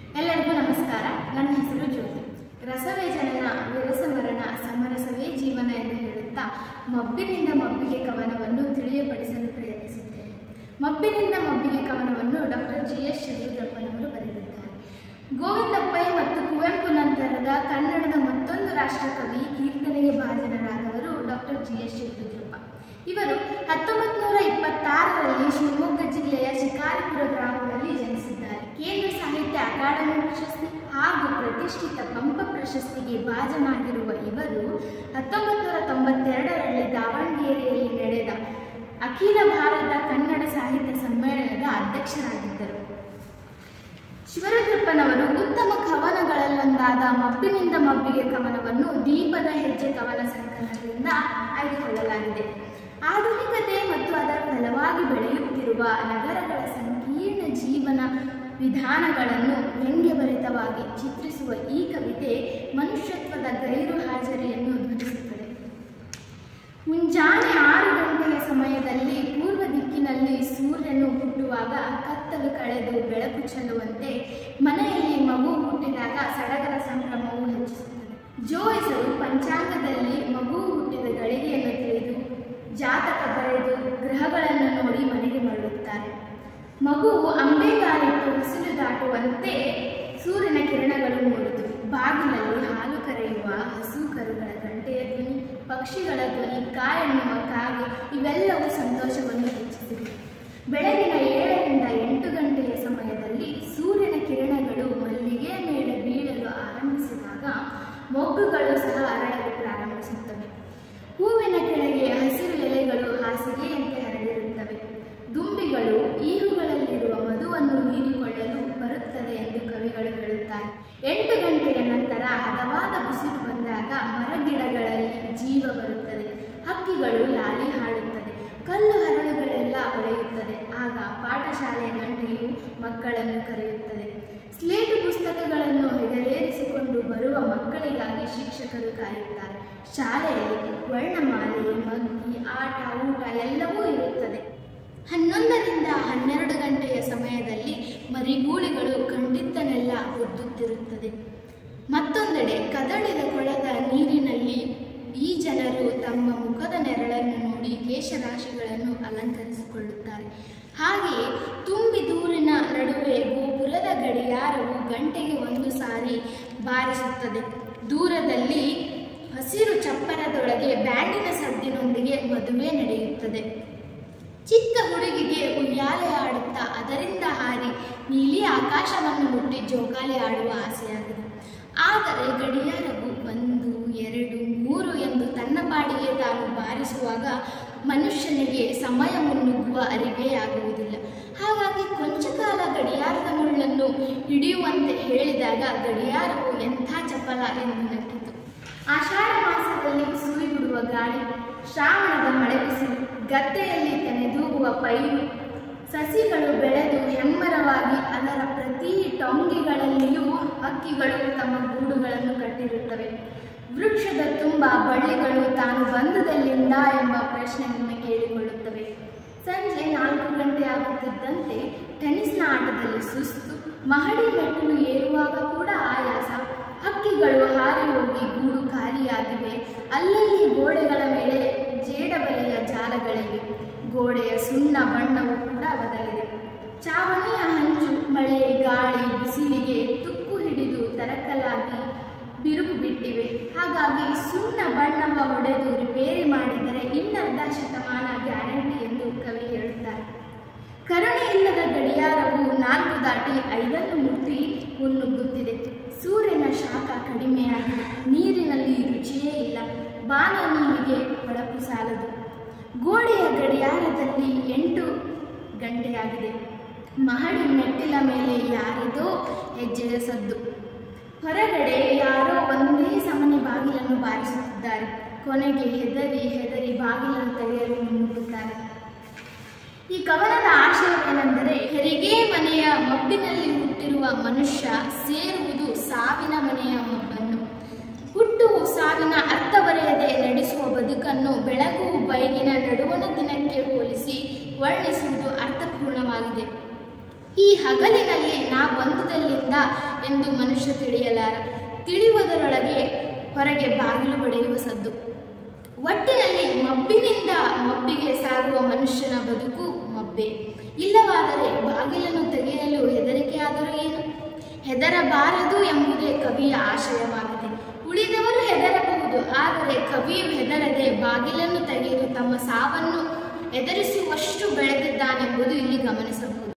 ಎಲ್ಲರಿಗೂ ನಮಸ್ಕಾರ ನನ್ನ ಹೆಸರು ಜ್ಯೋತಿ ರಸವೇ ಜನನ ವಿರಸ ಮರಣ ಸಮರಸವೇ ಜೀವನ ಎಂದು ಹೇಳುತ್ತಾ ಮಬ್ಬಿನಿಂದ ಮಬ್ಬಿಗೆ ಕವನವನ್ನು ತಿಳಿಯಪಡಿಸಲು ಪ್ರಯತ್ನಿಸುತ್ತೇನೆ ಮಬ್ಬಿನಿಂದ ಮಬ್ಬಿಗೆ ಕವನವನ್ನು ಡಾಕ್ಟರ್ ಜಿ ಎಸ್ ಯಡಿಯೂರಪ್ಪನವರು ಬರೆದಿದ್ದಾರೆ ಗೋವಿಂದಪ್ಪೈ ಮತ್ತು ಕುವೆಂಪು ನಂತರದ ಕನ್ನಡದ ಮತ್ತೊಂದು ರಾಷ್ಟ್ರಕವಿ ಕೀರ್ತನೆಗೆ ಭಾಜನರಾದವರು ಡಾಕ್ಟರ್ ಜಿ ಎಸ್ ಯಡಿಯೂರಪ್ಪ ಇವರು ಹತ್ತೊಂಬತ್ತು ನೂರ ಇಪ್ಪತ್ತಾರರಲ್ಲಿ ಶಿವಮೊಗ್ಗ ಜಿಲ್ಲೆಯ ಶಿಕಾರಿಪುರ ಗ್ರಾಮದಲ್ಲಿ ಜನಿಸಿದ್ದಾರೆ ಕೇಂದ್ರ ಸಾಹಿತ್ಯ ಅಕಾಡೆಮಿ ಪ್ರಶಸ್ತಿ ಹಾಗೂ ಪ್ರತಿಷ್ಠಿತ ಪಂಪ ಪ್ರಶಸ್ತಿಗೆ ಭಾಜನಾಗಿರುವ ಇವರು ಹತ್ತೊಂಬತ್ತು ನೂರ ತೊಂಬತ್ತೆರಡರಲ್ಲಿ ದಾವಣಗೆರೆಯಲ್ಲಿ ನಡೆದ ಅಖಿಲ ಭಾರತ ಕನ್ನಡ ಸಾಹಿತ್ಯ ಸಮ್ಮೇಳನದ ಅಧ್ಯಕ್ಷರಾಗಿದ್ದರು ಶಿವರುದ್ರಪ್ಪನವರು ಉತ್ತಮ ಕವನಗಳಲ್ಲೊಂದಾದ ಮಬ್ಬಿನಿಂದ ಮಬ್ಬಿಗೆ ಕವನವನ್ನು ದೀಪದ ಹೆಜ್ಜೆ ಕವನ ಸಂಕಲನದಿಂದ ಆಯ್ದುಕೊಳ್ಳಲಾಗಿದೆ ಆಧುನಿಕತೆ ಮತ್ತು ಅದರ ಫಲವಾಗಿ ಬೆಳೆಯುತ್ತಿರುವ ನಗರಗಳ ಸಂಕೀರ್ಣ ಜೀವನ ವಿಧಾನಗಳನ್ನು ವ್ಯಂಗ್ಯಭರಿತವಾಗಿ ಚಿತ್ರಿಸುವ ಈ ಕವಿತೆ ಮನುಷ್ಯತ್ವದ ಗೈರು ಹಾಜರಿಯನ್ನು ಧ್ವನಿಸುತ್ತದೆ ಮುಂಜಾನೆ ಆರು ಗಂಟೆಯ ಸಮಯದಲ್ಲಿ ಪೂರ್ವ ದಿಕ್ಕಿನಲ್ಲಿ ಸೂರ್ಯನು ಹುಟ್ಟುವಾಗ ಕತ್ತಲು ಕಳೆದು ಬೆಳಕು ಚೆಲ್ಲುವಂತೆ ಮನೆಯಲ್ಲಿ ಮಗು ಹುಟ್ಟಿದಾಗ ಸಡಗರ ಸಂಭ್ರಮವು ಹೆಚ್ಚಿಸುತ್ತದೆ ಜೋಯಿಸರು ಪಂಚಾಂಗದಲ್ಲಿ ಮಗು ಹುಟ್ಟಿದ ಗಳಿಗೆಯನ್ನು ತಿಳಿದು ಜಾತಕ ಬರೆದು ಗ್ರಹಗಳನ್ನು ನೋಡಿ ಮನೆಗೆ ಮರಳುತ್ತಾರೆ ಮಗುವು ಅಂಬೆಗಾಲಿಟ್ಟು ಹೊಸಲು ದಾಟುವಂತೆ ಸೂರ್ಯನ ಕಿರಣಗಳು ಮೂಡಿತು ಬಾಗಿಲಲ್ಲಿ ಹಾಲು ಕರೆಯುವ ಹಸು ಕರುಗಳ ಗಂಟೆಯ ಧ್ವನಿ ಪಕ್ಷಿಗಳ ಧ್ವನಿ ಕಾಯೆನ್ನುವ ಕಾಗೆ ಇವೆಲ್ಲವೂ ಸಂತೋಷವನ್ನು ಹೆಚ್ಚಿಸಿದೆ ಬೆಳಗಿನ ಏಳರಿಂದ ಎಂಟು ಗಂಟೆಯ ಸಮಯದಲ್ಲಿ ಸೂರ್ಯನ ಕಿರಣಗಳು ಮಲ್ಲಿಗೆ ಮೇಲೆ ಬೀಳಲು ಆರಂಭಿಸಿದಾಗ ಮೊಗ್ಗುಗಳು ಸಹ ಅರಳಲು ಪ್ರಾರಂಭಿಸುತ್ತವೆ ಹೂವಿನ ಕೆಳಗೆ ಹಸಿರು ಎಲೆಗಳು ಹಾಸಿಗೆಯಂತೆ ಹರಡಿರುತ್ತವೆ ದುಂಬಿಗಳು ಈಹುಗಳಲ್ಲಿರುವ ಮಧುವನ್ನು ಹೀರಿಕೊಳ್ಳಲು ಬರುತ್ತದೆ ಎಂದು ಕವಿಗಳು ಹೇಳುತ್ತಾರೆ ಎಂಟು ಗಂಟೆಯ ನಂತರ ಹದವಾದ ಬಿಸಿಲು ಬಂದಾಗ ಮರಗಿಡಗಳಲ್ಲಿ ಜೀವ ಬರುತ್ತದೆ ಹಕ್ಕಿಗಳು ಲಾಲಿ ಹಾಡುತ್ತದೆ ಕಲ್ಲು ಹರಳುಗಳೆಲ್ಲ ಹೊಳೆಯುತ್ತದೆ ಆಗ ಪಾಠಶಾಲೆಯ ಗಂಟೆಯು ಮಕ್ಕಳನ್ನು ಕರೆಯುತ್ತದೆ ಸ್ಲೇಟು ಪುಸ್ತಕಗಳನ್ನು ಹೆಗಲೇರಿಸಿಕೊಂಡು ಬರುವ ಮಕ್ಕಳಿಗಾಗಿ ಶಿಕ್ಷಕರು ಕಾಯುತ್ತಾರೆ ಶಾಲೆಯಲ್ಲಿ ವರ್ಣಮಾಲೆ ಮಗ್ಗಿ ಆಟ ಊಟ ಎಲ್ಲವೂ ಇರುತ್ತದೆ ಹನ್ನೊಂದರಿಂದ ಹನ್ನೆರಡು ಗಂಟೆಯ ಸಮಯದಲ್ಲಿ ಮರಿಗೂಳಿಗಳು ಕಂಡಿದ್ದನ್ನೆಲ್ಲ ಒದ್ದುತ್ತಿರುತ್ತದೆ ಮತ್ತೊಂದೆಡೆ ಕದಳಿದ ಕೊಳದ ನೀರಿನಲ್ಲಿ ಈ ಜನರು ತಮ್ಮ ಮುಖದ ನೆರಳನ್ನು ನೋಡಿ ಕೇಶರಾಶಿಗಳನ್ನು ಅಲಂಕರಿಸಿಕೊಳ್ಳುತ್ತಾರೆ ಹಾಗೆಯೇ ತುಂಬಿ ದೂರಿನ ನಡುವೆ ಗೋಪುರದ ಗಡಿಯಾರವು ಗಂಟೆಗೆ ಒಂದು ಸಾರಿ ಬಾರಿಸುತ್ತದೆ ದೂರದಲ್ಲಿ ಹಸಿರು ಚಪ್ಪರದೊಳಗೆ ಬ್ಯಾಂಡಿನ ಸದ್ದಿನೊಂದಿಗೆ ಮದುವೆ ನಡೆಯುತ್ತದೆ ಚಿಕ್ಕ ಹುಡುಗಿಗೆ ಉಯ್ಯಾಲೆ ಆಡುತ್ತಾ ಅದರಿಂದ ಹಾರಿ ನೀಲಿ ಆಕಾಶವನ್ನು ಮುಟ್ಟಿ ಜೋಕಾಲಿ ಆಡುವ ಆಸೆಯಾಗಿದೆ ಆದರೆ ಗಡಿಯಾರವು ಒಂದು ಎರಡು ಮೂರು ಎಂದು ತನ್ನ ಪಾಡಿಗೆ ತಾನು ಬಾರಿಸುವಾಗ ಮನುಷ್ಯನಿಗೆ ಸಮಯ ಮುನ್ನುಗ್ಗುವ ಅರಿವೇ ಆಗುವುದಿಲ್ಲ ಹಾಗಾಗಿ ಕೊಂಚ ಕಾಲ ಗಡಿಯಾರದ ಮುಳ್ಳನ್ನು ಹಿಡಿಯುವಂತೆ ಹೇಳಿದಾಗ ಗಡಿಯಾರವು ಎಂಥ ಚಪಲ ಎಂದು ನಕ್ಕಿತು ಆಷಾಢ ಮಾಸದಲ್ಲಿ ಸುಳಿ ಬಿಡುವ ಗಾಳಿ ಶ್ರಾವಣದ ಮಳೆ ಬಿಸಿಲು ಗದ್ದೆಯಲ್ಲಿ ತೆನೆದೂಗುವ ಪೈರು ಸಸಿಗಳು ಬೆಳೆದು ಹೆಮ್ಮರವಾಗಿ ಅದರ ಪ್ರತಿ ಟೊಂಗಿಗಳಲ್ಲಿಯೂ ಹಕ್ಕಿಗಳು ತಮ್ಮ ಗೂಡುಗಳನ್ನು ಕಟ್ಟಿರುತ್ತವೆ ವೃಕ್ಷದ ತುಂಬ ಬಳ್ಳಿಗಳು ತಾನು ಬಂದದೆಲ್ಲಿಂದ ಎಂಬ ಪ್ರಶ್ನೆಯನ್ನು ಕೇಳಿಕೊಳ್ಳುತ್ತವೆ ಸಂಜೆ ನಾಲ್ಕು ಗಂಟೆ ಆಗುತ್ತಿದ್ದಂತೆ ಟೆನಿಸ್ನ ಆಟದಲ್ಲಿ ಸುಸ್ತು ಮಹಡಿ ಮೆಟ್ಟಿಲು ಏರುವಾಗ ಕೂಡ ಆಯಾಸ ಹಕ್ಕಿಗಳು ಹಾರಿ ಹೋಗಿ ಗೂಡು ಖಾಲಿಯಾಗಿವೆ ಅಲ್ಲಲ್ಲಿ ಗೋಡೆಗಳ ಮೇಲೆ ಜೇಡಬಲೆಯ ಜಾಲಗಳಿವೆ ಗೋಡೆಯ ಸುಣ್ಣ ಬಣ್ಣವು ಕೂಡ ಬದಲಿದೆ ಚಾವಣಿಯ ಹಂಚು ಮಳೆ ಗಾಳಿ ಬಿಸಿಲಿಗೆ ತುಕ್ಕು ಹಿಡಿದು ತರಕಲಾಗಿ ಬಿರುಕು ಬಿಟ್ಟಿವೆ ಹಾಗಾಗಿ ಸುಣ್ಣ ಬಣ್ಣವ ಹೊಡೆದು ರಿಪೇರಿ ಮಾಡಿದರೆ ಇನ್ನರ್ಧ ಶತಮಾನ ಗ್ಯಾರಂಟಿ ಎಂದು ಕವಿ ಹೇಳುತ್ತಾರೆ ಕರುಣೆ ಇಲ್ಲದ ಗಡಿಯಾರವು ನಾಲ್ಕು ದಾಟಿ ಐದನ್ನು ಮುಟ್ಟಿ ಮುನ್ನುಗ್ಗುತ್ತಿದೆ ಸೂರ್ಯನ ಶಾಖ ಕಡಿಮೆಯಾಗಿದೆ ನೀರಿನಲ್ಲಿ ರುಚಿಯೇ ಇಲ್ಲ ಬಾನ ನೀರಿಗೆ ಹೊಳಪು ಸಾಲದು ಗೋಡೆಯ ಗಡಿಯಾರದಲ್ಲಿ ಎಂಟು ಗಂಟೆಯಾಗಿದೆ ಮಹಡಿ ಮೆಟ್ಟಿಲ ಮೇಲೆ ಯಾರದೋ ಹೆಜ್ಜೆಯ ಸದ್ದು ಹೊರಗಡೆ ಯಾರೋ ಒಂದೇ ಸಮನೆ ಬಾಗಿಲನ್ನು ಬಾರಿಸುತ್ತಿದ್ದಾರೆ ಕೊನೆಗೆ ಹೆದರಿ ಹೆದರಿ ಬಾಗಿಲನ್ನು ತೆಗೆಯಲು ಮುನ್ನುಗ್ಗುತ್ತಾರೆ ಈ ಕವನದ ಆಶಯವೇನೆಂದರೆ ಹೆರಿಗೆ ಮನೆಯ ಮಬ್ಬಿನಲ್ಲಿ ಹುಟ್ಟಿರುವ ಮನುಷ್ಯ ಸೇರುವುದು ಸಾವಿನ ಮನೆಯ ಮಬ್ಬನ್ನು ಹುಟ್ಟುವು ಸಾವಿನ ಅರ್ಥವರೆಯದೆ ನಡೆಸುವ ಬದುಕನ್ನು ಬೆಳಗು ಬೈಗಿನ ನಡುವಣ ದಿನಕ್ಕೆ ಹೋಲಿಸಿ ವರ್ಣಿಸುವುದು ಅರ್ಥಪೂರ್ಣವಾಗಿದೆ ಈ ಹಗಲಿನಲ್ಲಿ ನಾ ಬಂದುದಲ್ಲಿಂದ ಎಂದು ಮನುಷ್ಯ ತಿಳಿಯಲಾರ ತಿಳಿಯುವುದರೊಳಗೆ ಹೊರಗೆ ಬಾಗಿಲು ಬಡಿಯುವ ಸದ್ದು ಒಟ್ಟಿನಲ್ಲಿ ಮಬ್ಬಿನಿಂದ ಮಬ್ಬಿಗೆ ಸಾಗುವ ಮನುಷ್ಯನ ಬದುಕು ಮಬ್ಬೆ ಇಲ್ಲವಾದರೆ ಬಾಗಿಲನ್ನು ತೆಗೆಯಲು ಹೆದರಿಕೆಯಾದರೂ ಏನು ಹೆದರಬಾರದು ಎಂಬುದೇ ಕವಿಯ ಆಶಯವಾಗಿದೆ ಉಳಿದವರು ಹೆದರಬಹುದು ಆದರೆ ಕವಿಯು ಹೆದರದೆ ಬಾಗಿಲನ್ನು ತೆಗೆದು ತಮ್ಮ ಸಾವನ್ನು ಎದುರಿಸುವಷ್ಟು ಬೆಳೆದಿದ್ದಾನೆಂಬುದು ಇಲ್ಲಿ ಗಮನಿಸಬಹುದು